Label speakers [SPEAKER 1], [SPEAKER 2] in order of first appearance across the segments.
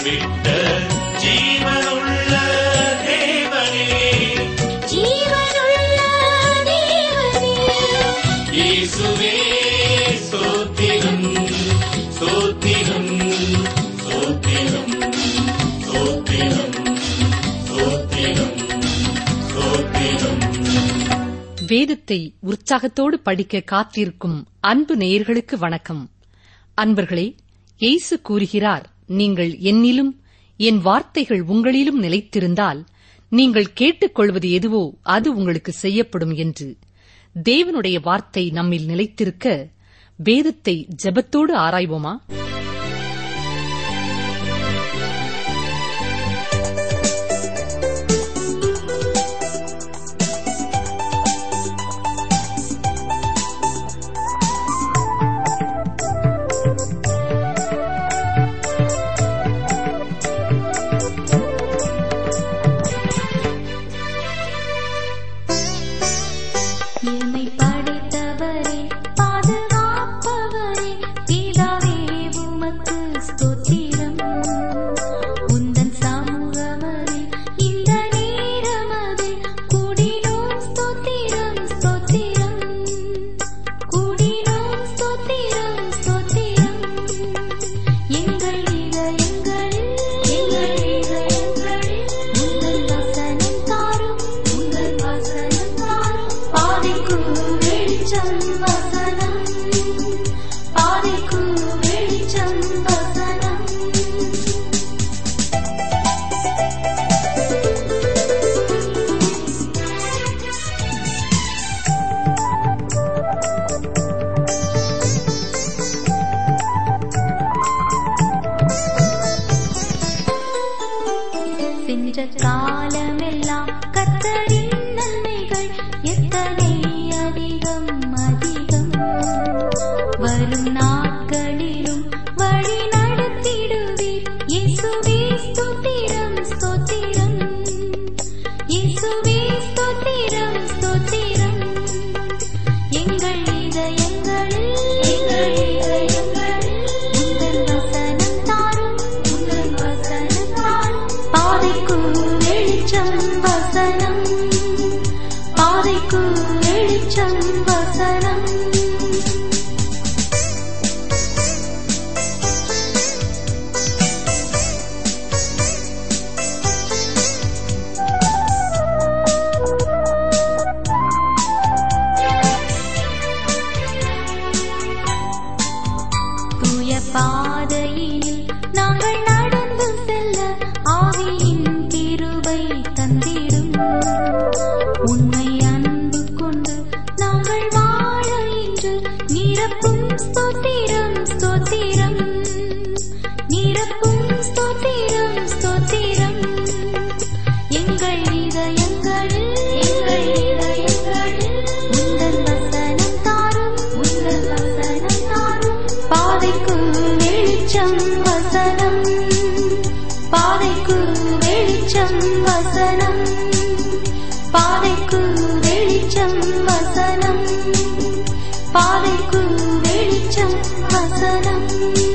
[SPEAKER 1] விட்ட ஜீவனுள்ள தேவனே
[SPEAKER 2] ஜீவனுள்ள தேவனே
[SPEAKER 1] இயேசுவே ஸ்தோத்திரம் ஸ்தோத்திரம் ஸ்தோத்திரம் ஸ்தோத்திரம் ஸ்தோத்திரம் ஸ்தோத்திரம்
[SPEAKER 3] வேதத்தை உற்சாகத்தோடு படிக்க காத்திருக்கும் அன்பு நேயர்களுக்கு வணக்கம் அன்பர்களே இயேசு கூறுகிறார் நீங்கள் என்னிலும் என் வார்த்தைகள் உங்களிலும் நிலைத்திருந்தால் நீங்கள் கேட்டுக்கொள்வது எதுவோ அது உங்களுக்கு செய்யப்படும் என்று தேவனுடைய வார்த்தை நம்மில் நிலைத்திருக்க வேதத்தை ஜெபத்தோடு ஆராய்வோமா
[SPEAKER 2] என்னை படைத்தவரே பாதுகாப்பவரே பிதாவே உமக்கு ஸ்தோத்திரம் உந்தன் சமூகமதே இந்த நேரமதே கூடினோம் ஸ்தோத்திரம் ஸ்தோத்திரம் கூடினோம் ஸ்தோத்திரம் ஸ்தோத்திரம் எங்கள் இதயங்களில் எங்கள் இதயங்களில் உங்கள் வசனம் தாரும் உங்கள் வசனம் தாரும் பாதைக்கு வெளிச்சம் வசனம் பாதைக்கு வெளிச்சம் வசனம் சென்ற காலமெல்லாம் கத்தரின் நன்மைகள் எத்தனை அதிகம் அதிகம் வரும் நாட்களிலும் வழி நடத்திடுவீர் இயேசுவே ஸ்தோத்திரம் ஸ்தோத்திரம் இயேசுவே ஸ்தோத்திரம் ஸ்தோத்திரம் எங்கள் இதயங்களில் எங்கள் இதயங்களில் உங்கள் வசனம் தாரும் உங்கள் வசனம் தாரும் பாதைக்கு வெளிச்சம் வசனம் பாதைக்கு வெளிச்சம் வசனம் தூய பாதையில் நாங்கள் நடந்து செல்ல ஆவியின் கிருபை தந்திடும் உண்மை அன்பு கொண்டு நாங்கள் வாழ இன்று நிரப்பும் ஸ்தோத்திரம் ஸ்தோத்திரம் நிரப்பும் ஸ்தோத்திரம் ஸ்தோத்திரம் எங்கள் இதயங்களில் எங்கள் இதயங்களில் உந்தன் வசனம் தாரும் உந்தன் வசனம் தாரும் பாதைக்கு வெளிச்சம் வசனம் பாதைக்கு வெளிச்சம் வசனம் பாதைக்கு வெளிச்சம் வசனம் பாதைக்கு வெளிச்சம் வசனம்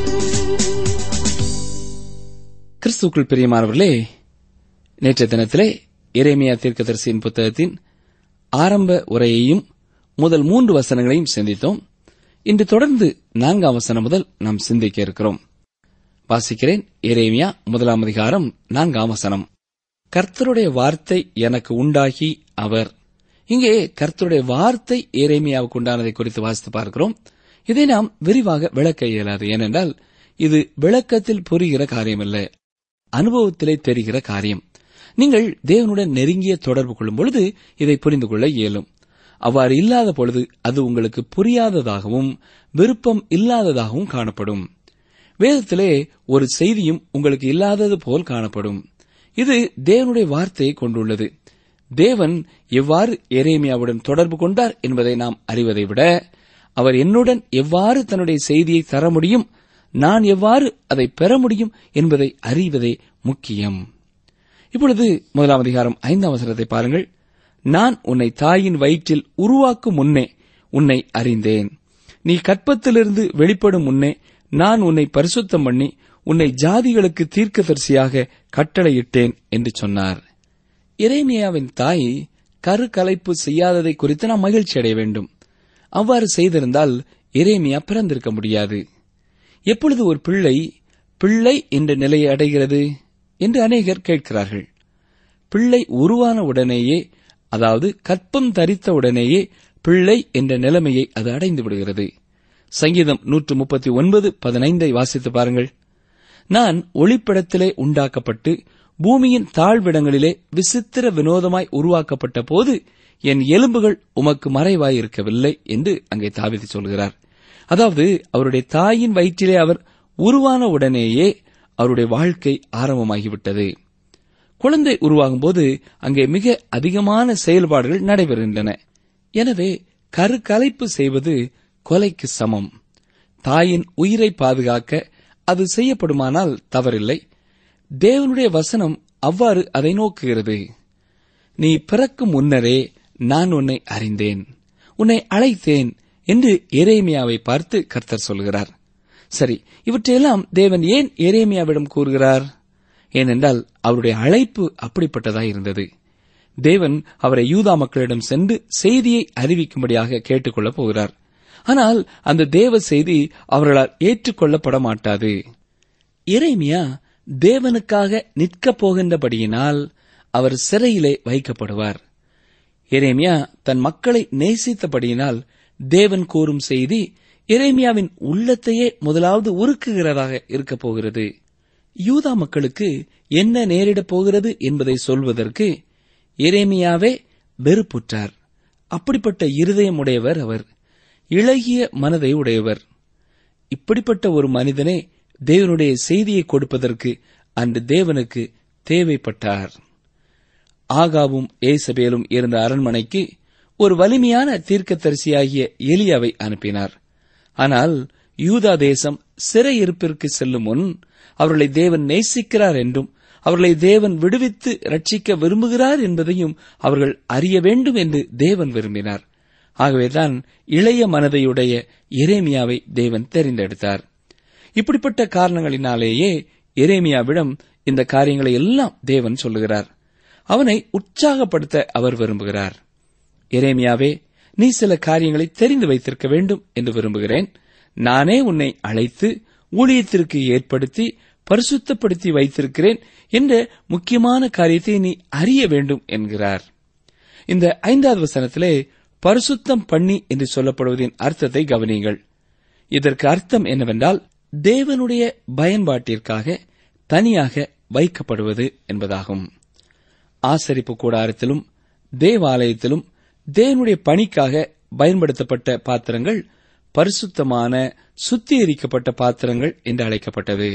[SPEAKER 4] கிறிஸ்துக்குள் பிரியமானவர்களே நேற்றைய தினத்திலே எரேமியா தீர்க்கதரிசியின் புத்தகத்தின் ஆரம்ப உரையையும் முதல் மூன்று வசனங்களையும் சிந்தித்தோம் இன்று தொடர்ந்து நான்காம் வசனம் முதல் நாம் சிந்திக்க இருக்கிறோம் வாசிக்கிறேன் எரேமியா முதலாம் அதிகாரம் நான்காம் வசனம் கர்த்தருடைய வார்த்தை எனக்கு உண்டாகி அவர் இங்கே கர்த்தருடைய வார்த்தை எரேமியாவுக்கு உண்டானதை குறித்து வாசித்து பார்க்கிறோம் இதை நாம் விரிவாக விளக்க இயலாது ஏனென்றால் இது விளக்கத்தில் புரிகிற காரியமல்ல அனுபவத்திலே தெரிகிற காரியம் நீங்கள் தேவனுடன் நெருங்கிய தொடர்பு கொள்ளும் பொழுது இதை புரிந்து கொள்ள இயலும் அவ்வாறு இல்லாத பொழுது அது உங்களுக்கு புரியாததாகவும் விருப்பம் இல்லாததாகவும் காணப்படும் வேதத்திலே ஒரு செய்தியும் உங்களுக்கு இல்லாதது போல் காணப்படும் இது தேவனுடைய வார்த்தையை கொண்டுள்ளது தேவன் எவ்வாறு எரேமியாவுடன் தொடர்பு கொண்டார் என்பதை நாம் அறிவதை விட அவர் என்னுடன் எவ்வாறு தன்னுடைய செய்தியை தர முடியும் நான் எவ்வாறு அதை பெற முடியும் என்பதை அறிவதே முக்கியம் இப்பொழுது முதலாம் அதிகாரம் ஐந்தாம் வசனத்தை பாருங்கள் நான் உன்னை தாயின் வயிற்றில் உருவாக்கும் முன்னே உன்னை அறிந்தேன் நீ கற்பத்திலிருந்து வெளிப்படும் முன்னே நான் உன்னை பரிசுத்தம் பண்ணி உன்னை ஜாதிகளுக்கு தீர்க்கதரிசியாக கட்டளையிட்டேன் என்று சொன்னார் எரேமியாவின் தாய் கரு கலைப்பு செய்யாததை குறித்து நாம் மகிழ்ச்சி அடைய வேண்டும் அவ்வாறு செய்திருந்தால் எரேமியா பிறந்திருக்க முடியாது எப்பொழுது ஒரு பிள்ளை பிள்ளை என்ற நிலையை அடைகிறது என்று அநேகர் கேட்கிறார்கள் பிள்ளை உருவான உடனேயே அதாவது கற்பம் தரித்த உடனேயே பிள்ளை என்ற நிலைமையை அது அடைந்து விடுகிறது சங்கீதம் நூற்று முப்பத்தி ஒன்பது பதினைந்தை வாசித்து பாருங்கள் நான் ஒளிப்படத்திலே உண்டாக்கப்பட்டு பூமியின் தாழ்விடங்களிலே விசித்திர வினோதமாய் உருவாக்கப்பட்ட போது என் எலும்புகள் உமக்கு மறைவாய் இருக்கவில்லை என்று அங்கே தாவிதி சொல்கிறார் அதாவது அவருடைய தாயின் வயிற்றிலே அவர் உருவான உடனேயே அவருடைய வாழ்க்கை ஆரம்பமாகிவிட்டது குழந்தை உருவாகும் போது அங்கே மிக அதிகமான செயல்பாடுகள் நடைபெறுகின்றன எனவே கருக்கலைப்பு செய்வது கொலைக்கு சமம் தாயின் உயிரை பாதுகாக்க அது செய்யப்படுமானால் தவறில்லை தேவனுடைய வசனம் அவ்வாறு அதை நோக்குகிறது நீ பிறக்கும் முன்னரே நான் உன்னை அறிந்தேன் உன்னை அழைத்தேன் என்று எரேமியாவை பார்த்து கர்த்தர் சொல்கிறார் சரி இவற்றையெல்லாம் தேவன் ஏன் எரேமியாவிடம் கூறுகிறார் ஏனென்றால் அவருடைய அழைப்பு அப்படிப்பட்டதாய் இருந்தது தேவன் அவரை யூதா மக்களிடம் சென்று செய்தியை அறிவிக்கும்படியாக கேட்டுக்கொள்ளப் போகிறார் ஆனால் அந்த தேவ செய்தி அவர்களால் ஏற்றுக்கொள்ளப்பட மாட்டாது எரேமியா தேவனுக்காக நிற்கப் போகின்றபடியினால் அவர் சிறையிலே வைக்கப்படுவார் எரேமியா தன் மக்களை நேசித்தபடியினால் தேவன் கூறும் செய்தி எரேமியாவின் உள்ளத்தையே முதலாவது உருக்குகிறதாக இருக்கப் போகிறது யூதா மக்களுக்கு என்ன நேரிடப் போகிறது என்பதை சொல்வதற்கு எரேமியாவே வெறுப்புற்றார் அப்படிப்பட்ட இருதயம் உடையவர் அவர் இளகிய மனதை உடையவர் இப்படிப்பட்ட ஒரு மனிதனே தேவனுடைய செய்தியை கொடுப்பதற்கு அன்று தேவனுக்கு தேவைப்பட்டார் ஆகாவும் ஏசபேலும் இருந்த அரண்மனைக்கு ஒரு வலிமையான தீர்க்கதரிசியாகிய எலியாவை அனுப்பினார் ஆனால் யூதா தேசம் சிறையிருப்பிற்கு செல்லும் முன் அவர்களை தேவன் நேசிக்கிறார் என்றும் அவர்களை தேவன் விடுவித்து ரட்சிக்க விரும்புகிறார் என்பதையும் அவர்கள் அறிய வேண்டும் என்று தேவன் விரும்பினார் ஆகவேதான் இளைய மனதையுடைய எரேமியாவை தேவன் தெரிந்தெடுத்தார் இப்படிப்பட்ட காரணங்களினாலேயே எரேமியாவிடம் இந்த காரியங்களை எல்லாம் தேவன் சொல்லுகிறார் அவனை உற்சாகப்படுத்த அவர் விரும்புகிறார் எரேமியாவே நீ சில காரியங்களை தெரிந்து வைத்திருக்க வேண்டும் என்று விரும்புகிறேன் நானே உன்னை அழைத்து ஊழியத்திற்கு ஏற்படுத்தி பரிசுத்தப்படுத்தி வைத்திருக்கிறேன் என்ற முக்கியமான காரியத்தை நீ அறிய வேண்டும் என்கிறார் இந்த ஐந்தாவது வசனத்திலே பரிசுத்தம் பண்ணி என்று சொல்லப்படுவதின் அர்த்தத்தை கவனியுங்கள் இதற்கு அர்த்தம் என்னவென்றால் தேவனுடைய பயன்பாட்டிற்காக தனியாக வைக்கப்படுவது என்பதாகும் ஆசரிப்பு கூடாரத்திலும் தேவாலயத்திலும் தேவனுடைய பணிக்காக பயன்படுத்தப்பட்ட பாத்திரங்கள் பரிசுத்தமான சுத்திகரிக்கப்பட்ட பாத்திரங்கள் என்று அழைக்கப்பட்டது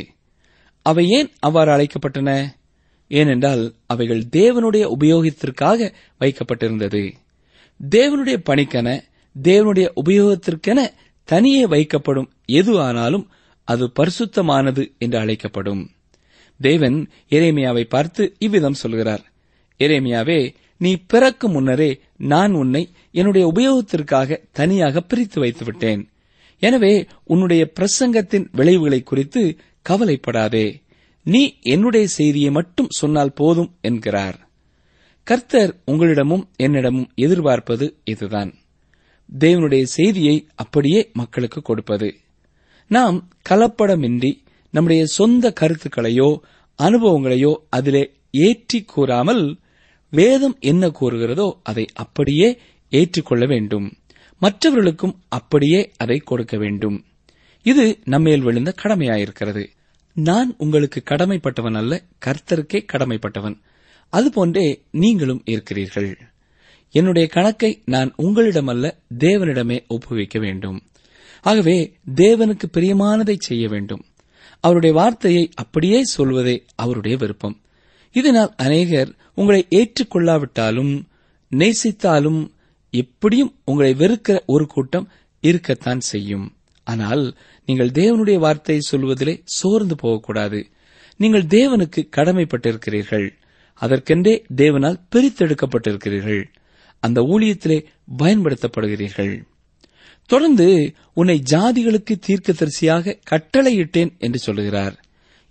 [SPEAKER 4] அவை ஏன் அவ்வாறு அழைக்கப்பட்டன ஏனென்றால் அவைகள் தேவனுடைய உபயோகத்திற்காக வைக்கப்பட்டிருந்தது தேவனுடைய பணிக்கென தேவனுடைய உபயோகத்திற்கென தனியே வைக்கப்படும் எது ஆனாலும் அது பரிசுத்தமானது என்று அழைக்கப்படும் தேவன் எரேமியாவை பார்த்து இவ்விதம் சொல்கிறார் எரேமியாவே நீ பிறக்கும் முன்னரே நான் உன்னை என்னுடைய உபயோகத்திற்காக தனியாக பிரித்து வைத்து விட்டேன் எனவே உன்னுடைய பிரசங்கத்தின் விளைவுகளை குறித்து கவலைப்படாதே நீ என்னுடைய செய்தியை மட்டும் சொன்னால் போதும் என்கிறார் கர்த்தர் உங்களிடமும் என்னிடமும் எதிர்பார்ப்பது இதுதான் தேவனுடைய செய்தியை அப்படியே மக்களுக்கு கொடுப்பது நாம் கலப்படமின்றி நம்முடைய சொந்த கருத்துக்களையோ அனுபவங்களையோ அதிலே ஏற்றி கூறாமல் வேதம் என்ன கூறுகிறதோ அதை அப்படியே ஏற்றுக்கொள்ள வேண்டும் மற்றவர்களுக்கும் அப்படியே அதை கொடுக்க வேண்டும் இது நம்மேல் விழுந்த கடமையாயிருக்கிறது நான் உங்களுக்கு கடமைப்பட்டவன் அல்ல கர்த்தருக்கே கடமைப்பட்டவன் அதுபோன்றே நீங்களும் இருக்கிறீர்கள் என்னுடைய கணக்கை நான் உங்களிடமல்ல தேவனிடமே ஒப்புவிக்க வேண்டும் ஆகவே தேவனுக்கு பிரியமானதை செய்ய வேண்டும் அவருடைய வார்த்தையை அப்படியே சொல்வதே அவருடைய விருப்பம் இதனால் அநேகர் உங்களை ஏற்றுக்கொள்ளாவிட்டாலும் நேசித்தாலும் எப்படியும் உங்களை வெறுக்கிற ஒரு கூட்டம் இருக்கத்தான் செய்யும் ஆனால் நீங்கள் தேவனுடைய வார்த்தையை சொல்வதிலே சோர்ந்து போகக்கூடாது நீங்கள் தேவனுக்கு கடமைப்பட்டிருக்கிறீர்கள் அதற்கென்றே தேவனால் பிரித்தெடுக்கப்பட்டிருக்கிறீர்கள் அந்த ஊழியத்திலே பயன்படுத்தப்படுகிறீர்கள் தொடர்ந்து உன்னை ஜாதிகளுக்கு தீர்க்கதரிசியாக கட்டளையிட்டேன் என்று சொல்லுகிறார்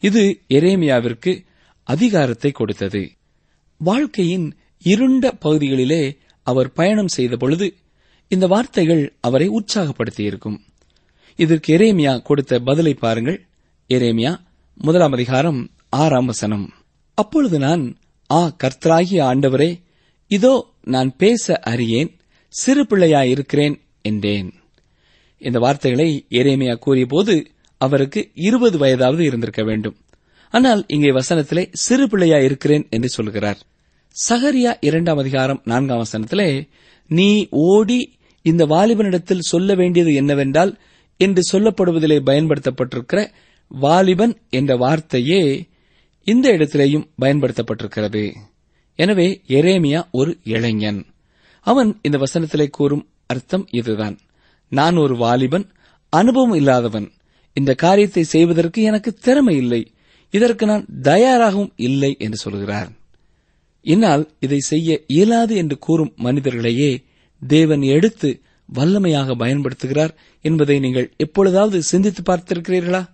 [SPEAKER 4] இது எரேமியாவிற்கு அதிகாரத்தை கொடுத்தது வாழ்க்கையின் இருண்ட பகுதிகளிலே அவர் பயணம் செய்த பொழுது இந்த வார்த்தைகள் அவரை உற்சாகப்படுத்தியிருக்கும் இதற்கு எரேமியா கொடுத்த பதிலை பாருங்கள் எரேமியா முதலாம் அதிகாரம் ஆறாம் வசனம் அப்பொழுது நான் ஆ கர்த்தராகிய ஆண்டவரே இதோ நான் பேச அறியேன் சிறு பிள்ளையாயிருக்கிறேன் என்றேன் இந்த வார்த்தைகளை எரேமியா கூறியபோது அவருக்கு இருபது வயதாவது இருந்திருக்க வேண்டும் ஆனால் இங்கே வசனத்திலே சிறு பிள்ளையா இருக்கிறேன் என்று சொல்கிறார் சகரியா இரண்டாம் அதிகாரம் நான்காம் வசனத்திலே நீ ஓடி இந்த வாலிபனிடத்தில் சொல்ல வேண்டியது என்னவென்றால் என்று சொல்லப்படுவதிலே பயன்படுத்தப்பட்டிருக்கிற வாலிபன் என்ற வார்த்தையே இந்த இடத்திலேயும் பயன்படுத்தப்பட்டிருக்கிறது எனவே எரேமியா ஒரு இளைஞன் அவன் இந்த வசனத்திலே கூறும் அர்த்தம் இதுதான் நான் ஒரு வாலிபன் அனுபவம் இல்லாதவன் இந்த காரியத்தை செய்வதற்கு எனக்கு திறமை இல்லை இதற்கு நான் தயாராகவும் இல்லை என்று சொல்கிறார் இந்நாள் இதை செய்ய இயலாது என்று கூறும் மனிதர்களையே தேவன் எடுத்து வல்லமையாக பயன்படுத்துகிறார் என்பதை நீங்கள் எப்பொழுதாவது சிந்தித்து பார்த்திருக்கிறீர்களா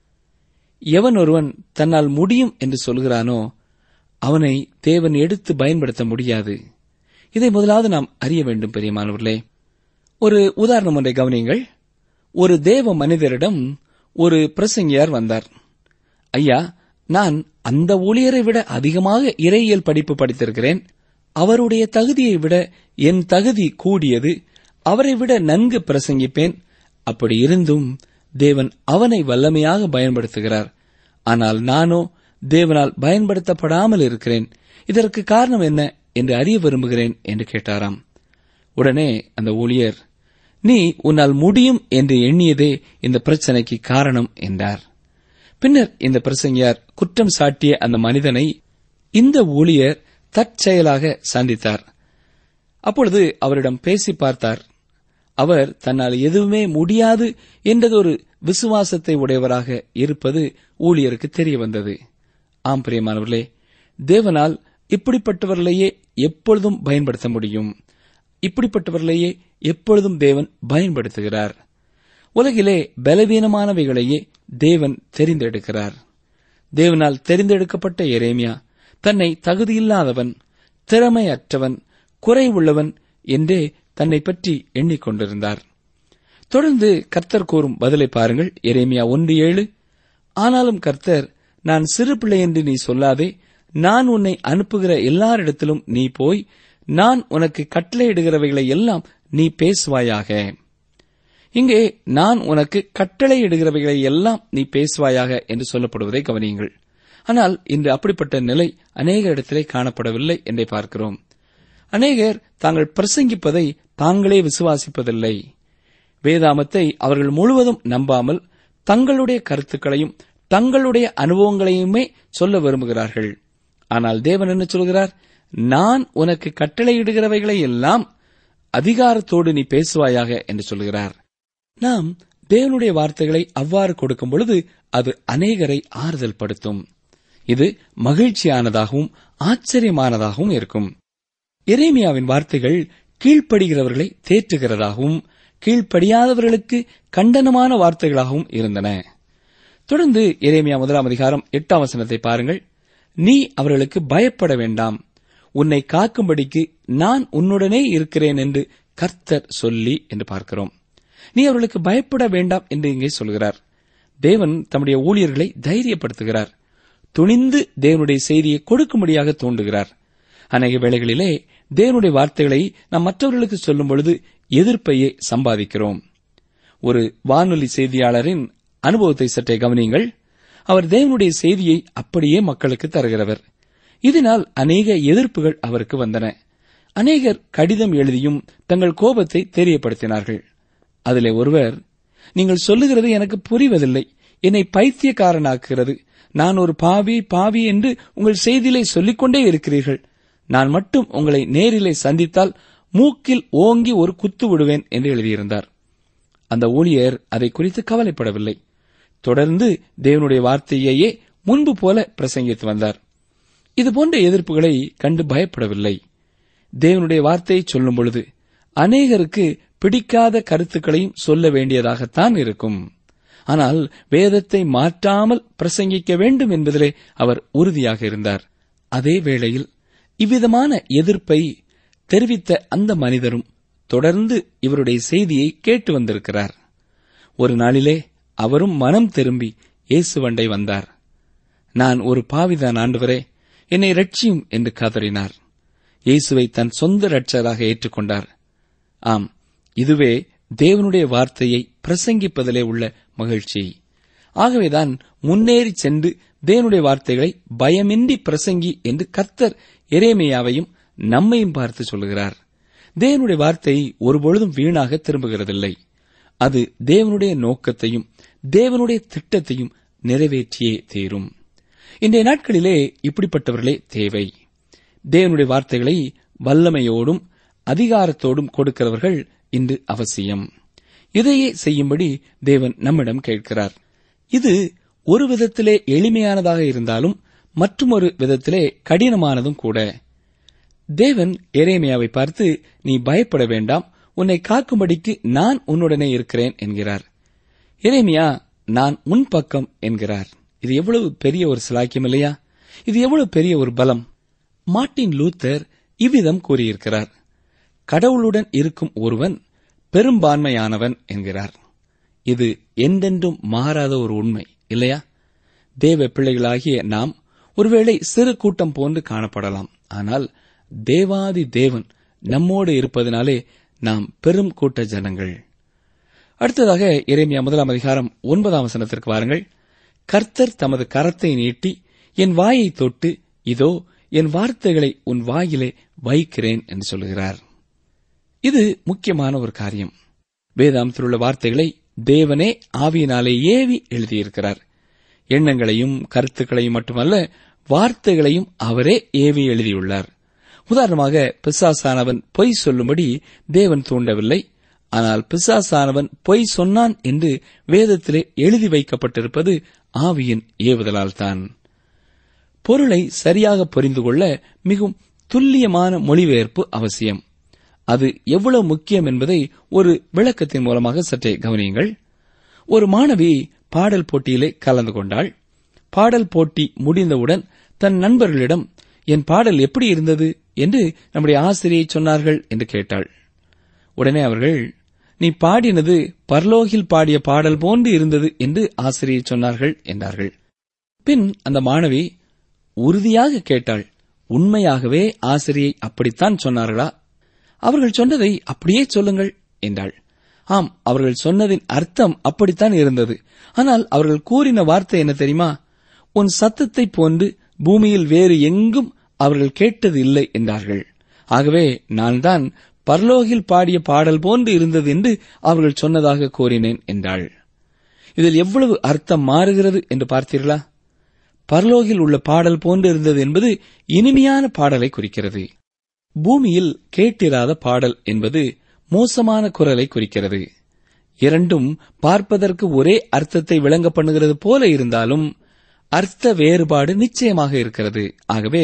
[SPEAKER 4] எவன் ஒருவன் தன்னால் முடியும் என்று சொல்கிறானோ அவனை தேவன் எடுத்து பயன்படுத்த முடியாது இதை முதலாவது நாம் அறிய வேண்டும் பெரியமானவர்களே ஒரு உதாரணம் ஒன்றை கவனியுங்கள் ஒரு தேவ மனிதரிடம் ஒரு பிரசங்கியார் வந்தார் ஐயா நான் அந்த ஊழியரை விட அதிகமாக இறையியல் படிப்பு படித்திருக்கிறேன் அவருடைய தகுதியை விட என் தகுதி கூடியது அவரை விட நன்கு பிரசங்கிப்பேன் அப்படி இருந்தும் தேவன் அவனை வல்லமையாக பயன்படுத்துகிறார் ஆனால் நானோ தேவனால் பயன்படுத்தப்படாமல் இருக்கிறேன் இதற்கு காரணம் என்ன என்று அறிய விரும்புகிறேன் என்று கேட்டாராம் உடனே அந்த ஊழியர் நீ உன்னால் முடியும் என்று எண்ணியதே இந்த பிரச்சனைக்கு காரணம் என்றார் பின்னர் இந்த பிரசங்கியார் குற்றம் சாட்டிய அந்த மனிதனை இந்த ஊழியர் தற்செயலாக சந்தித்தார் அப்பொழுது அவரிடம் பேசி பார்த்தார் அவர் தன்னால் எதுவுமே முடியாது என்றதொரு விசுவாசத்தை உடையவராக இருப்பது ஊழியருக்கு தெரிய வந்தது ஆம் பிரியமானவர்களே தேவனால் இப்படிப்பட்டவர்களையே எப்பொழுதும் பயன்படுத்த முடியும் இப்படிப்பட்டவர்களையே எப்பொழுதும் தேவன் பயன்படுத்துகிறார் உலகிலே பலவீனமானவைகளையே தேவன் தெரிந்தெடுக்கிறார் தேவனால் தெரிந்தெடுக்கப்பட்ட எரேமியா தன்னை தகுதியில்லாதவன் திறமையற்றவன் குறைவுள்ளவன் என்றே தன்னை பற்றி எண்ணிக்கொண்டிருந்தார் தொடர்ந்து கர்த்தர் கூறும் பதிலை பாருங்கள் எரேமியா ஒன்று ஏழு ஆனாலும் கர்த்தர் நான் சிறு பிள்ளை என்று நீ சொல்லாதே நான் உன்னை அனுப்புகிற எல்லாரிடத்திலும் நீ போய் நான் உனக்கு கட்டளையிடுகிறவைகளை எல்லாம் நீ பேசுவாயாக இங்கே நான் உனக்கு கட்டளையிடுகிறவைகளை எல்லாம் நீ பேசுவாயாக என்று சொல்லப்படுவதை கவனியுங்கள் ஆனால் இன்று அப்படிப்பட்ட நிலை அநேக இடத்திலே காணப்படவில்லை என்றே பார்க்கிறோம் அநேகர் தாங்கள் பிரசங்கிப்பதை தாங்களே விசுவாசிப்பதில்லை வேதாமத்தை அவர்கள் முழுவதும் நம்பாமல் தங்களுடைய கருத்துக்களையும் தங்களுடைய அனுபவங்களையுமே சொல்ல விரும்புகிறார்கள் ஆனால் தேவன் என்ன சொல்கிறார் நான் உனக்கு கட்டளையிடுகிறவைகளை எல்லாம் அதிகாரத்தோடு நீ பேசுவாயாக என்று சொல்கிறார் நாம் தேவனுடைய வார்த்தைகளை அவ்வாறு கொடுக்கும் பொழுது அது அநேகரை ஆறுதல் படுத்தும் இது மகிழ்ச்சியானதாகவும் ஆச்சரியமானதாகவும் இருக்கும் எரேமியாவின் வார்த்தைகள் கீழ்ப்படுகிறவர்களை தேற்றுகிறதாகவும் கீழ்ப்படியாதவர்களுக்கு கண்டனமான வார்த்தைகளாகவும் இருந்தன தொடர்ந்து எரேமியா முதலாம் அதிகாரம் எட்டாம் வசனத்தை பாருங்கள் நீ அவர்களுக்கு பயப்பட வேண்டாம் உன்னை காக்கும்படிக்கு நான் உன்னுடனே இருக்கிறேன் என்று கர்த்தர் சொல்லி என்று பார்க்கிறோம் நீ அவர்களுக்கு பயப்பட வேண்டாம் என்று இங்கே சொல்கிறார் தேவன் தம்முடைய ஊழியர்களை தைரியப்படுத்துகிறார் துணிந்து தேவனுடைய செய்தியை கொடுக்கும்படியாக தூண்டுகிறார் அநேக வேளைகளிலே தேவனுடைய வார்த்தைகளை நாம் மற்றவர்களுக்கு சொல்லும் பொழுது எதிர்ப்பையே சம்பாதிக்கிறோம் ஒரு வானொலி செய்தியாளரின் அனுபவத்தை சற்றே கவனியுங்கள் அவர் தேவனுடைய செய்தியை அப்படியே மக்களுக்கு தருகிறவர் இதனால் அநேக எதிர்ப்புகள் அவருக்கு வந்தன அநேகர் கடிதம் எழுதியும் தங்கள் கோபத்தை தெரியப்படுத்தினார்கள் அதிலே ஒருவர் நீங்கள் சொல்லுகிறது எனக்கு புரிவதில்லை என்னை பைத்தியக்காரனாக்குகிறது நான் ஒரு பாவி பாவி என்று உங்கள் செய்தியிலே சொல்லிக்கொண்டே இருக்கிறீர்கள் நான் மட்டும் உங்களை நேரிலே சந்தித்தால் மூக்கில் ஓங்கி ஒரு குத்து விடுவேன் என்று எழுதியிருந்தார் அந்த ஊழியர் அதை குறித்து கவலைப்படவில்லை தொடர்ந்து தேவனுடைய வார்த்தையையே முன்பு போல பிரசங்கித்து வந்தார் இதுபோன்ற எதிர்ப்புகளை கண்டு பயப்படவில்லை தேவனுடைய வார்த்தையை சொல்லும் பொழுது அநேகருக்கு பிடிக்காத கருத்துக்களையும் சொல்ல வேண்டியதாகத்தான் இருக்கும் ஆனால் வேதத்தை மாற்றாமல் பிரசங்கிக்க வேண்டும் என்பதிலே அவர் உறுதியாக இருந்தார் அதே வேளையில் இவ்விதமான எதிர்ப்பை தெரிவித்த அந்த மனிதரும் தொடர்ந்து இவருடைய செய்தியை கேட்டு வந்திருக்கிறார் ஒரு நாளிலே அவரும் மனம் திரும்பி இயேசுவண்டை வந்தார் நான் ஒரு பாவிதான் ஆண்டவரே என்னை ரட்சியும் என்று கதறினார் இயேசுவை தன் சொந்த ரட்சராக ஏற்றுக்கொண்டார் ஆம் இதுவே தேவனுடைய வார்த்தையை பிரசங்கிப்பதிலே உள்ள மகிழ்ச்சி ஆகவேதான் முன்னேறி சென்று தேவனுடைய வார்த்தைகளை பயமின்றி பிரசங்கி என்று கர்த்தர் எரேமியாவையும் நம்மையும் பார்த்து சொல்லுகிறார் தேவனுடைய வார்த்தை ஒருபொழுதும் வீணாக திரும்புகிறதில்லை அது தேவனுடைய நோக்கத்தையும் தேவனுடைய திட்டத்தையும் நிறைவேற்றியே தீரும் இன்றைய நாட்களிலே இப்படிப்பட்டவர்களே தேவை தேவனுடைய வார்த்தைகளை வல்லமையோடும் அதிகாரத்தோடும் கொடுக்கிறவர்கள் இன்று அவசியம் இதையே செய்யும்படி தேவன் நம்மிடம் கேட்கிறார் இது ஒரு விதத்திலே எளிமையானதாக இருந்தாலும் மற்றொரு விதத்திலே கடினமானதும் கூட தேவன் எரேமியாவை பார்த்து நீ பயப்பட வேண்டாம் உன்னை காக்கும்படிக்கு நான் உன்னுடனே இருக்கிறேன் என்கிறார் எரேமியா நான் உன் பக்கம் என்கிறார் இது எவ்வளவு பெரிய ஒரு சிலாக்கியம் இல்லையா இது எவ்வளவு பெரிய ஒரு பலம் மார்ட்டின் லூத்தர் இவ்விதம் கூறியிருக்கிறார் கடவுளுடன் இருக்கும் ஒருவன் பெரும்பான்மையானவன் என்கிறார் இது என்றென்றும் மாறாத ஒரு உண்மை இல்லையா தேவ பிள்ளைகளாகிய நாம் ஒருவேளை சிறு கூட்டம் போன்று காணப்படலாம் ஆனால் தேவாதி தேவன் நம்மோடு இருப்பதனாலே நாம் பெரும் கூட்ட ஜனங்கள் அடுத்ததாக இறைமையா முதலாம் அதிகாரம் ஒன்பதாம் வசனத்திற்கு வாருங்கள் கர்த்தர் தமது கரத்தை நீட்டி என் வாயை தொட்டு இதோ என் வார்த்தைகளை உன் வாயிலே வைக்கிறேன் என்று சொல்கிறார் இது முக்கியமான ஒரு காரியம் வேதாந்தத்தில் உள்ள வார்த்தைகளை தேவனே ஆவியினாலே ஏவி எழுதியிருக்கிறார் எண்ணங்களையும் கருத்துக்களையும் மட்டுமல்ல வார்த்தைகளையும் அவரே ஏவி எழுதியுள்ளார் உதாரணமாக பிசாசானவன் பொய் சொல்லும்படி தேவன் தூண்டவில்லை ஆனால் பிசாசானவன் பொய் சொன்னான் என்று வேதத்திலே எழுதி வைக்கப்பட்டிருப்பது ஆவியின் ஏவுதலால் தான் பொருளை சரியாக புரிந்து கொள்ள மிகவும் துல்லியமான மொழிபெயர்ப்பு அவசியம் அது எவ்வளவு முக்கியம் என்பதை ஒரு விளக்கத்தின் மூலமாக சற்றே கவனியுங்கள் ஒரு மாணவி பாடல் போட்டியிலே கலந்து கொண்டாள் பாடல் போட்டி முடிந்தவுடன் தன் நண்பர்களிடம் என் பாடல் எப்படி இருந்தது என்று நம்முடைய ஆசிரியை சொன்னார்கள் என்று கேட்டாள் உடனே அவர்கள் நீ பாடினது பர்லோகில் பாடிய பாடல் போன்று இருந்தது என்று ஆசிரியை சொன்னார்கள் என்றார்கள் பின் அந்த மாணவி உறுதியாக கேட்டாள் உண்மையாகவே ஆசிரியை அப்படித்தான் சொன்னார்களா அவர்கள் சொன்னதை அப்படியே சொல்லுங்கள் என்றாள் ஆம் அவர்கள் சொன்னதின் அர்த்தம் அப்படித்தான் இருந்தது ஆனால் அவர்கள் கூறின வார்த்தை என்ன தெரியுமா உன் சத்தத்தை போன்று பூமியில் வேறு எங்கும் அவர்கள் கேட்டது இல்லை என்றார்கள் ஆகவே நான் தான் பர்லோகில் பாடிய பாடல் போன்று இருந்தது என்று அவர்கள் சொன்னதாக கூறினேன் என்றாள் இதில் எவ்வளவு அர்த்தம் மாறுகிறது என்று பார்த்தீர்களா பரலோகில் உள்ள பாடல் போன்று இருந்தது என்பது இனிமையான பாடலை குறிக்கிறது பூமியில் கேட்டிராத பாடல் என்பது மோசமான குரலை குறிக்கிறது இரண்டும் பார்ப்பதற்கு ஒரே அர்த்தத்தை விளங்க பண்ணுகிறது போல இருந்தாலும் அர்த்த வேறுபாடு நிச்சயமாக இருக்கிறது ஆகவே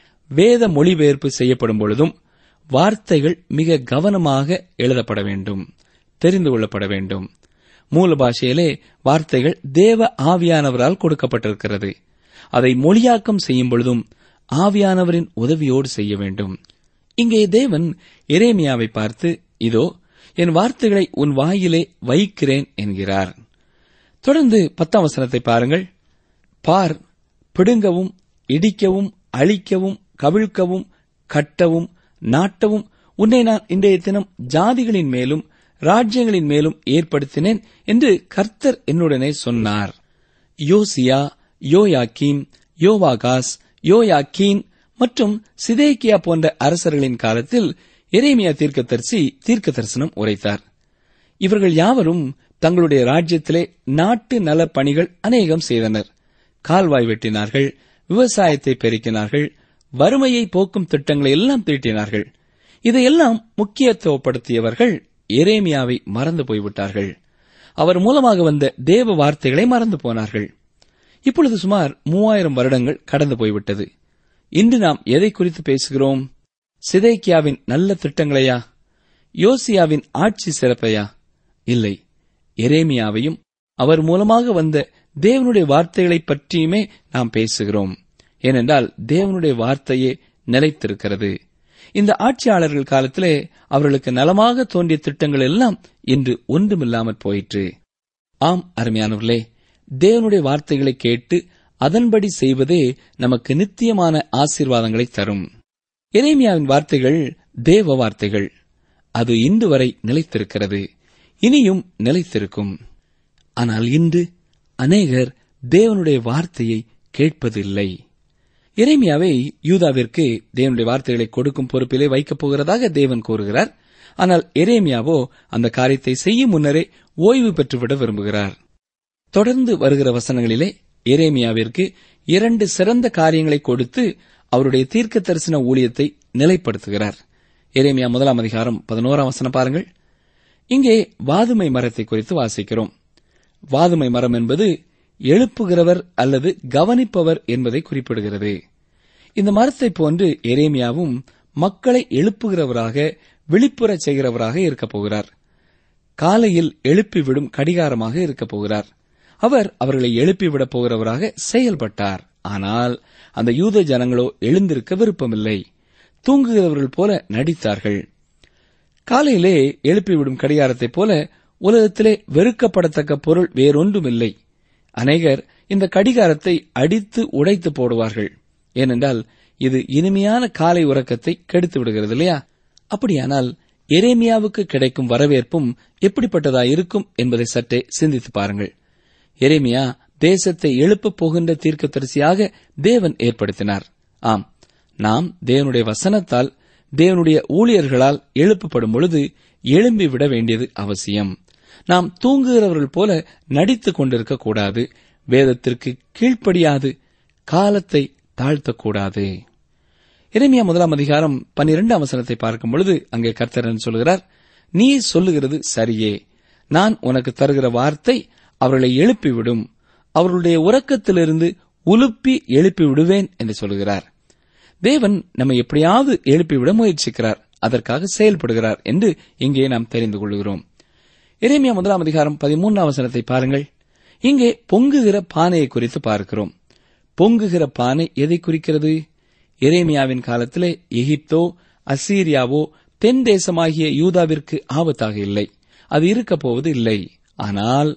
[SPEAKER 4] வேத மொழிபெயர்ப்பு செய்யப்படும் பொழுதும் வார்த்தைகள் மிக கவனமாக எழுதப்பட வேண்டும் தெரிந்து கொள்ளப்பட வேண்டும் மூல பாஷையிலே வார்த்தைகள் தேவ ஆவியானவரால் கொடுக்கப்பட்டிருக்கிறது அதை மொழியாக்கம் செய்யும் பொழுதும் ஆவியானவரின் உதவியோடு செய்ய வேண்டும் இங்கே தேவன் எரேமியாவை பார்த்து இதோ என் வார்த்தைகளை உன் வாயிலே வைக்கிறேன் என்கிறார் தொடர்ந்து பத்தாம் வசனத்தை பாருங்கள் பார் பிடுங்கவும் இடிக்கவும் அழிக்கவும் கவிழ்க்கவும் கட்டவும் நாட்டவும் உன்னை நான் இன்றைய தினம் ஜாதிகளின் மேலும் ராஜ்யங்களின் மேலும் ஏற்படுத்தினேன் என்று கர்த்தர் என்னுடனே சொன்னார் யோசியா யோயாக்கீம் யோவாகாஸ் யோயாக்கீன் மற்றும் சிதேக்கியா போன்ற அரசர்களின் காலத்தில் எரேமியா தீர்க்கதரிசி தீர்க்க தரிசனம் உரைத்தார் இவர்கள் யாவரும் தங்களுடைய ராஜ்யத்திலே நாட்டு நல பணிகள் அநேகம் செய்தனர் கால்வாய் வெட்டினார்கள் விவசாயத்தை பெருக்கினார்கள் வறுமையை போக்கும் திட்டங்களை எல்லாம் தீட்டினார்கள் இதையெல்லாம் முக்கியத்துவப்படுத்தியவர்கள் எரேமியாவை மறந்து போய்விட்டார்கள் அவர் மூலமாக வந்த தேவ வார்த்தைகளை மறந்து போனார்கள் இப்பொழுது சுமார் மூவாயிரம் வருடங்கள் கடந்து போய்விட்டது இன்று நாம் எதை குறித்து பேசுகிறோம் சிதைக்கியாவின் நல்ல திட்டங்களையா யோசியாவின் ஆட்சி சிறப்பையா இல்லை எரேமியாவையும் அவர் மூலமாக வந்த தேவனுடைய வார்த்தைகளைப் பற்றியுமே நாம் பேசுகிறோம் ஏனென்றால் தேவனுடைய வார்த்தையே நிலைத்திருக்கிறது இந்த ஆட்சியாளர்கள் காலத்திலே அவர்களுக்கு நலமாக தோன்றிய திட்டங்கள் எல்லாம் இன்று ஒன்றுமில்லாமற் போயிற்று ஆம் அருமையானவர்களே தேவனுடைய வார்த்தைகளை கேட்டு அதன்படி செய்வதே நமக்கு நித்தியமான ஆசீர்வாதங்களை தரும் எரேமியாவின் வார்த்தைகள் தேவ வார்த்தைகள் அது இன்று வரை நிலைத்திருக்கிறது இனியும் நிலைத்திருக்கும் ஆனால் இன்று அநேகர் தேவனுடைய வார்த்தையை கேட்பதில்லை எரேமியாவை யூதாவிற்கு தேவனுடைய வார்த்தைகளை கொடுக்கும் பொறுப்பிலே வைக்கப் போகிறதாக தேவன் கூறுகிறார் ஆனால் எரேமியாவோ அந்த காரியத்தை செய்யும் முன்னரே ஓய்வு பெற்றுவிட விரும்புகிறார் தொடர்ந்து வருகிற வசனங்களிலே எரேமியாவிற்கு இரண்டு சிறந்த காரியங்களை கொடுத்து அவருடைய தீர்க்க தரிசன ஊழியத்தை நிலைப்படுத்துகிறார் எரேமியா முதலாம் அதிகாரம் பதினோராம் வசனம் பாருங்கள் இங்கே வாதுமை மரத்தை குறித்து வாசிக்கிறோம் வாதுமை மரம் என்பது எழுப்புகிறவர் அல்லது கவனிப்பவர் என்பதை குறிப்பிடுகிறது இந்த மரத்தை போன்று எரேமியாவும் மக்களை எழுப்புகிறவராக விழிப்புறச் செய்கிறவராக இருக்கப் போகிறார் காலையில் எழுப்பிவிடும் கடிகாரமாக இருக்கப் போகிறார் அவர் அவர்களை எழுப்பிவிடப் போகிறவராக செயல்பட்டார் ஆனால் அந்த யூத ஜனங்களோ எழுந்திருக்க விருப்பமில்லை தூங்குகிறவர்கள் போல நடித்தார்கள் காலையிலே எழுப்பிவிடும் கடிகாரத்தைப் போல உலகத்திலே வெறுக்கப்படத்தக்க பொருள் வேறொன்றுமில்லை அநேகர் இந்த கடிகாரத்தை அடித்து உடைத்து போடுவார்கள் ஏனென்றால் இது இனிமையான காலை உறக்கத்தை கெடுத்து விடுகிறது இல்லையா அப்படியானால் எரேமியாவுக்கு கிடைக்கும் வரவேற்பும் எப்படிப்பட்டதா இருக்கும் என்பதை சற்றே சிந்தித்து பாருங்கள் எரேமியா தேசத்தை எழுப்பப் போகின்ற தீர்க்கதரிசியாக தேவன் ஏற்படுத்தினார் ஆம் நாம் தேவனுடைய வசனத்தால் தேவனுடைய ஊழியர்களால் எழுப்பப்படும் பொழுது எழும்பிவிட வேண்டியது அவசியம் நாம் தூங்குகிறவர்கள் போல நடித்துக் கொண்டிருக்க கூடாது வேதத்திற்கு கீழ்ப்படியாது காலத்தை தாழ்த்தக்கூடாது இறைமையா முதலாம் அதிகாரம் பன்னிரெண்டாம் வசனத்தை பார்க்கும் பொழுது அங்கே கர்த்தரன் சொல்கிறார் நீ சொல்லுகிறது சரியே நான் உனக்கு தருகிற வார்த்தை அவர்களை எழுப்பிவிடும் அவர்களுடைய உறக்கத்திலிருந்து உலுப்பி எழுப்பி விடுவேன் என்று சொல்கிறார் தேவன் நம்மை எப்படியாவது எழுப்பிவிட முயற்சிக்கிறார் அதற்காக செயல்படுகிறார் என்று இங்கே நாம் தெரிந்து கொள்கிறோம் இறைமையா முதலாம் அதிகாரம் பதிமூன்றாம் வசனத்தை பாருங்கள் இங்கே பொங்குகிற பானையை குறித்து பார்க்கிறோம் பொங்குகிற பானை எதை குறிக்கிறது எரேமியாவின் காலத்திலே எகிப்தோ அசீரியாவோ தென் தேசமாகிய யூதாவிற்கு ஆபத்தாக இல்லை அது இருக்கப் போவது இல்லை ஆனால்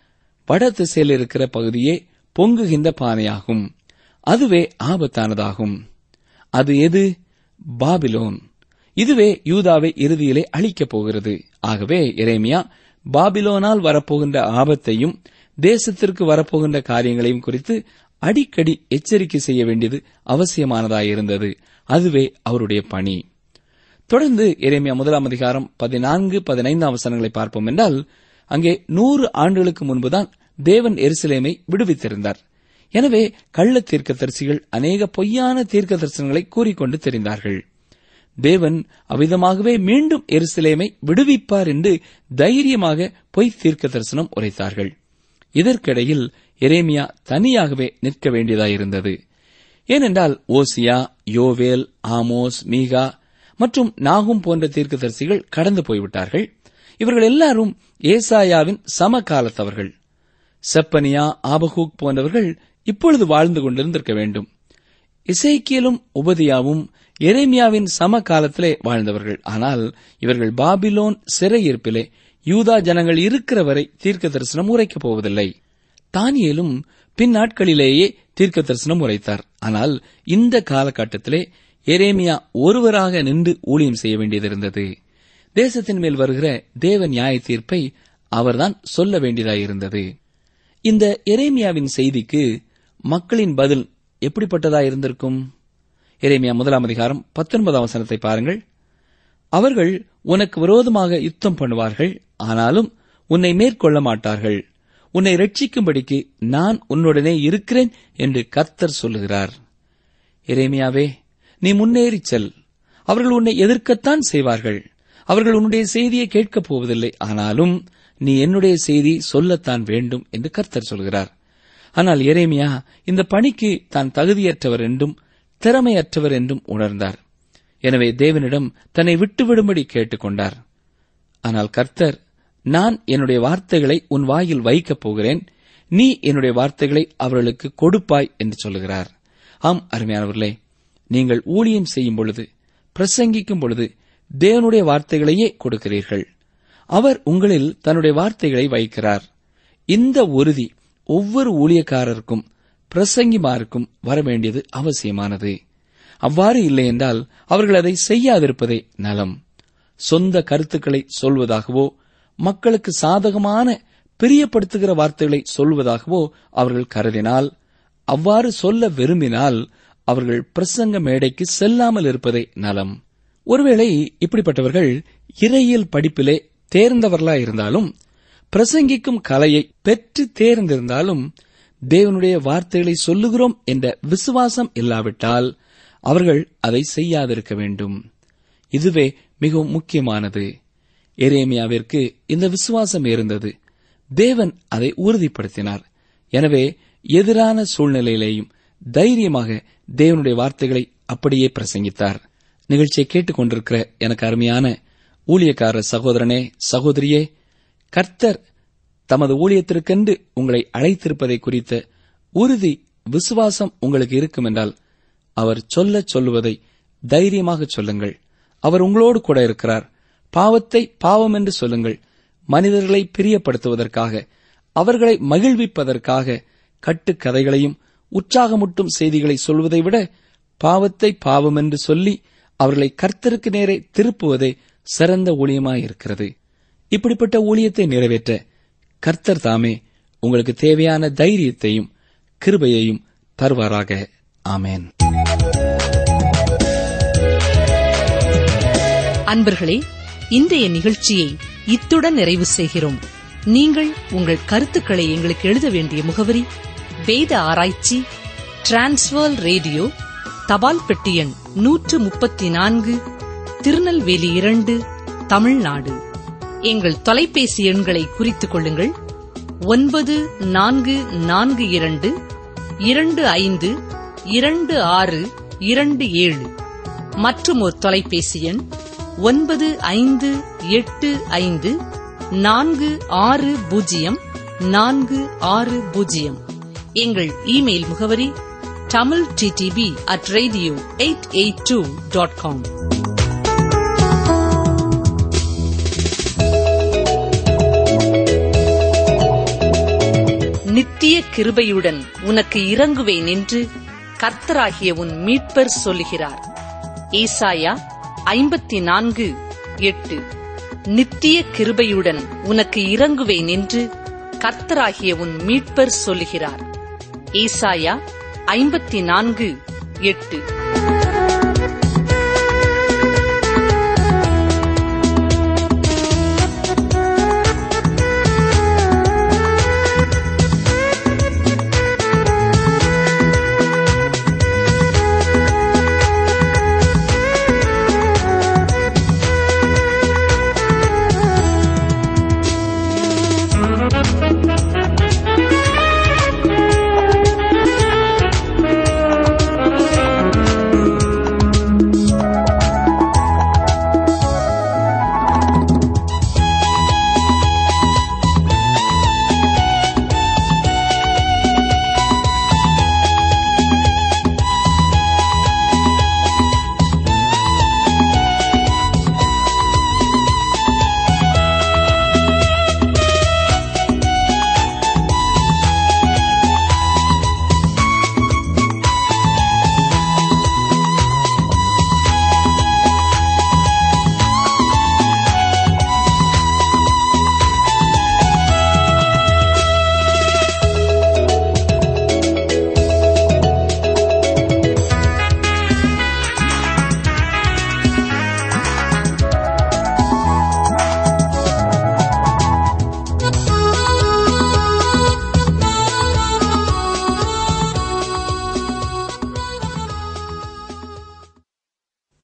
[SPEAKER 4] வட திசையில் இருக்கிற பகுதியே பொங்குகின்ற பானையாகும் அதுவே ஆபத்தானதாகும் அது எது பாபிலோன் இதுவே யூதாவை இறுதியிலே அழிக்கப் போகிறது ஆகவே எரேமியா பாபிலோனால் வரப்போகின்ற ஆபத்தையும் தேசத்திற்கு வரப்போகின்ற காரியங்களையும் குறித்து அடிக்கடி எச்சரிக்கை செய்ய வேண்டியது அவசியமானதாயிருந்தது அதுவே அவருடைய பணி தொடர்ந்து எரேமியா முதலாம் அதிகாரம் பதினான்கு பதினைந்தாம் வசனங்களை பார்ப்போம் என்றால் அங்கே நூறு ஆண்டுகளுக்கு முன்புதான் தேவன் எருசலேமை விடுவித்திருந்தார் எனவே கள்ள தீர்க்கதரிசிகள் அநேக பொய்யான தீர்க்க தரிசனங்களை கூறிக்கொண்டு தெரிந்தார்கள் தேவன் அவ்விதமாகவே மீண்டும் எருசலேமை விடுவிப்பார் என்று தைரியமாக பொய் தீர்க்க தரிசனம் உரைத்தார்கள் இதற்கிடையில் எரேமியா தனியாகவே நிற்க வேண்டியதாயிருந்தது ஏனென்றால் ஓசியா யோவேல் ஆமோஸ் மீகா மற்றும் நாகும் போன்ற தீர்க்கதரிசிகள் கடந்து போய்விட்டார்கள் இவர்கள் எல்லாரும் ஏசாயாவின் சமகாலத்தவர்கள் செப்பனியா ஆபகூக் போன்றவர்கள் இப்பொழுது வாழ்ந்து கொண்டிருந்திருக்க வேண்டும் இசைக்கியலும் உபதியாவும் எரேமியாவின் சமகாலத்திலே வாழ்ந்தவர்கள் ஆனால் இவர்கள் பாபிலோன் சிறையிருப்பிலே யூதா ஜனங்கள் இருக்கிற வரை தீர்க்க தரிசனம் உரைக்கப் போவதில்லை தானியேலும் பின் நாட்களிலேயே தீர்க்க தரிசனம் உரைத்தார் ஆனால் இந்த காலகட்டத்திலே எரேமியா ஒருவராக நின்று ஊழியம் செய்ய வேண்டியதிருந்தது தேசத்தின் மேல் வருகிற தேவ நியாய தீர்ப்பை அவர்தான் சொல்ல வேண்டியதாயிருந்தது இந்த எரேமியாவின் செய்திக்கு மக்களின் பதில் எப்படிப்பட்டதாயிருந்திருக்கும் எரேமியா முதலாம் அதிகாரம் பத்தொன்பதாம் வசனத்தை பாருங்கள் அவர்கள் உனக்கு விரோதமாக யுத்தம் பண்ணுவார்கள் ஆனாலும் உன்னை மேற்கொள்ள மாட்டார்கள் உன்னை ரட்சிக்கும்படிக்கு நான் உன்னுடனே இருக்கிறேன் என்று கர்த்தர் சொல்லுகிறார் எரேமியாவே நீ முன்னேறிச் செல் அவர்கள் உன்னை எதிர்க்கத்தான் செய்வார்கள் அவர்கள் உன்னுடைய செய்தியை கேட்கப் போவதில்லை ஆனாலும் நீ என்னுடைய செய்தி சொல்லத்தான் வேண்டும் என்று கர்த்தர் சொல்கிறார் ஆனால் எரேமியா இந்த பணிக்கு தான் தகுதியற்றவர் என்றும் திறமையற்றவர் என்றும் உணர்ந்தார் எனவே தேவனிடம் தன்னை விட்டுவிடும்படி கேட்டுக்கொண்டார் ஆனால் கர்த்தர் நான் என்னுடைய வார்த்தைகளை உன் வாயில் வைக்கப் போகிறேன் நீ என்னுடைய வார்த்தைகளை அவர்களுக்கு கொடுப்பாய் என்று சொல்லுகிறார் ஆம் அருமையானவர்களே நீங்கள் ஊழியம் செய்யும் பொழுது பிரசங்கிக்கும் பொழுது தேவனுடைய வார்த்தைகளையே கொடுக்கிறீர்கள் அவர் உங்களில் தன்னுடைய வார்த்தைகளை வைக்கிறார் இந்த உறுதி ஒவ்வொரு ஊழியக்காரருக்கும் பிரசங்கிமாருக்கும் வர வேண்டியது அவசியமானது அவ்வாறு இல்லை என்றால் அவர்கள் அதை செய்யாதிருப்பதே நலம் சொந்த கருத்துக்களை சொல்வதாகவோ மக்களுக்கு சாதகமான பிரியப்படுத்துகிற வார்த்தைகளை சொல்வதாகவோ அவர்கள் கருதினால் அவ்வாறு சொல்ல விரும்பினால் அவர்கள் பிரசங்க மேடைக்கு செல்லாமல் இருப்பதே நலம் ஒருவேளை இப்படிப்பட்டவர்கள் இறையியல் படிப்பிலே தேர்ந்தவர்களா இருந்தாலும் பிரசங்கிக்கும் கலையை பெற்று தேர்ந்திருந்தாலும் தேவனுடைய வார்த்தைகளை சொல்லுகிறோம் என்ற விசுவாசம் இல்லாவிட்டால் அவர்கள் அதை செய்யாதிருக்க வேண்டும் இதுவே மிகவும் முக்கியமானது எரேமியாவிற்கு இந்த விசுவாசம் இருந்தது தேவன் அதை உறுதிப்படுத்தினார் எனவே எதிரான சூழ்நிலையிலேயும் தைரியமாக தேவனுடைய வார்த்தைகளை அப்படியே பிரசங்கித்தார் நிகழ்ச்சியை கேட்டுக்கொண்டிருக்கிற எனக்கு அருமையான ஊழியக்கார சகோதரனே சகோதரியே கர்த்தர் தமது ஊழியத்திற்கென்று உங்களை அழைத்திருப்பதை குறித்த உறுதி விசுவாசம் உங்களுக்கு இருக்கும் என்றால் அவர் சொல்லச் சொல்லுவதை தைரியமாக சொல்லுங்கள் அவர் உங்களோடு கூட இருக்கிறார் பாவத்தை பாவம் என்று சொல்லுங்கள் மனிதர்களை பிரியப்படுத்துவதற்காக அவர்களை மகிழ்விப்பதற்காக கட்டுக்கதைகளையும் உற்சாகமூட்டும் செய்திகளை சொல்வதை விட பாவத்தை பாவம் என்று சொல்லி அவர்களை கர்த்தருக்கு நேரே திருப்புவதே சிறந்த ஊழியமாயிருக்கிறது இப்படிப்பட்ட ஊழியத்தை நிறைவேற்ற கர்த்தர் தாமே உங்களுக்கு தேவையான தைரியத்தையும் கிருபையையும் தருவாராக ஆமேன்
[SPEAKER 3] அன்பர்களே இன்றைய நிகழ்ச்சியை இத்துடன் நிறைவு செய்கிறோம் நீங்கள் உங்கள் கருத்துக்களை எங்களுக்கு எழுத வேண்டிய முகவரி வேத ஆராய்ச்சி டிரான்ஸ்வர் ரேடியோ தபால் பெட்டி எண் நூற்று முப்பத்தி நான்கு திருநெல்வேலி இரண்டு தமிழ்நாடு எங்கள் தொலைபேசி எண்களை குறித்துக் கொள்ளுங்கள் ஒன்பது நான்கு நான்கு இரண்டு இரண்டு ஐந்து இரண்டு ஆறு இரண்டு ஏழு மற்றும் ஒரு தொலைபேசி எண் ஒன்பது ஐந்து எட்டு ஐந்து நான்கு ஆறு பூஜ்ஜியம் நான்கு ஆறு பூஜ்ஜியம் எங்கள் இமெயில் முகவரி Tamil D T P at radio eight eight two dot com நித்திய கிருபையுடன் உனக்கு இறங்குவேன் என்று கர்த்தராகிய உன் மீட்பர் சொல்லுகிறார் ஏசாயா ஐம்பத்தி நான்கு எட்டு நித்திய கிருபையுடன் உனக்கு இறங்குவேன் என்று கர்த்தராகிய உன் மீட்பர் சொல்லுகிறார் ஏசாயா ஐம்பத்தி நான்கு எட்டு